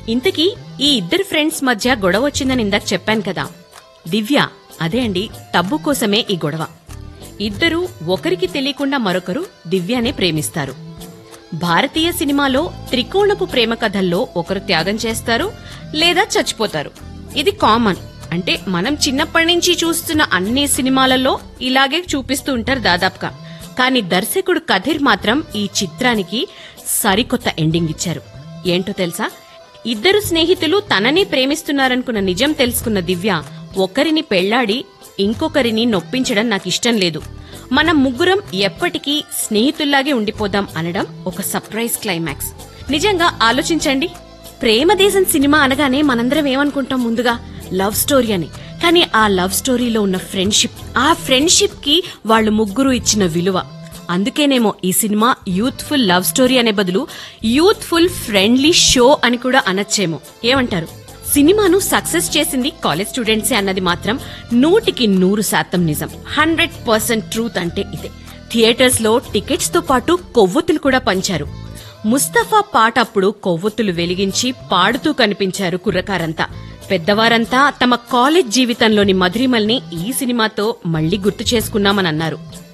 ఇంతకీ ఈ ఇద్దరు ఫ్రెండ్స్ మధ్య గొడవ వచ్చిందని ఇందాక చెప్పాను కదా దివ్య అదే అండి టబ్బు కోసమే ఈ గొడవ ఇద్దరూ ఒకరికి తెలియకుండా మరొకరు దివ్యనే ప్రేమిస్తారు భారతీయ సినిమాలో త్రికోణపు ప్రేమ కథల్లో ఒకరు త్యాగం చేస్తారు లేదా చచ్చిపోతారు ఇది కామన్ అంటే మనం చిన్నప్పటి నుంచి చూస్తున్న అన్ని సినిమాలలో ఇలాగే చూపిస్తూ ఉంటారు దాదాపుగా కానీ దర్శకుడు కథీర్ మాత్రం ఈ చిత్రానికి సరికొత్త ఎండింగ్ ఇచ్చారు ఏంటో తెలుసా ఇద్దరు స్నేహితులు తనని ప్రేమిస్తున్నారనుకున్న నిజం తెలుసుకున్న దివ్య ఒకరిని పెళ్లాడి ఇంకొకరిని నొప్పించడం నాకిష్టం లేదు మనం ముగ్గురం ఎప్పటికీ స్నేహితుల్లాగే ఉండిపోదాం అనడం ఒక సర్ప్రైజ్ క్లైమాక్స్ నిజంగా ఆలోచించండి ప్రేమదేశం సినిమా అనగానే మనందరం ఏమనుకుంటాం ముందుగా లవ్ స్టోరీ అని కానీ ఆ లవ్ స్టోరీలో ఉన్న ఫ్రెండ్షిప్ ఆ ఫ్రెండ్షిప్ కి వాళ్ళు ముగ్గురు ఇచ్చిన విలువ అందుకేనేమో ఈ సినిమా యూత్ఫుల్ లవ్ స్టోరీ అనే బదులు యూత్ఫుల్ ఫ్రెండ్లీ షో అని కూడా అనొచ్చేమో ఏమంటారు సినిమాను సక్సెస్ చేసింది కాలేజ్ స్టూడెంట్సే అన్నది మాత్రం నూటికి నూరు శాతం నిజం హండ్రెడ్ పర్సెంట్ ట్రూత్ అంటే ఇదే థియేటర్స్ లో టికెట్స్ తో పాటు కొవ్వొత్తులు కూడా పంచారు ముస్తఫా పాట అప్పుడు కొవ్వొత్తులు వెలిగించి పాడుతూ కనిపించారు కుర్రకారంతా పెద్దవారంతా తమ కాలేజ్ జీవితంలోని మధురిమల్ని ఈ సినిమాతో మళ్లీ గుర్తు చేసుకున్నామని అన్నారు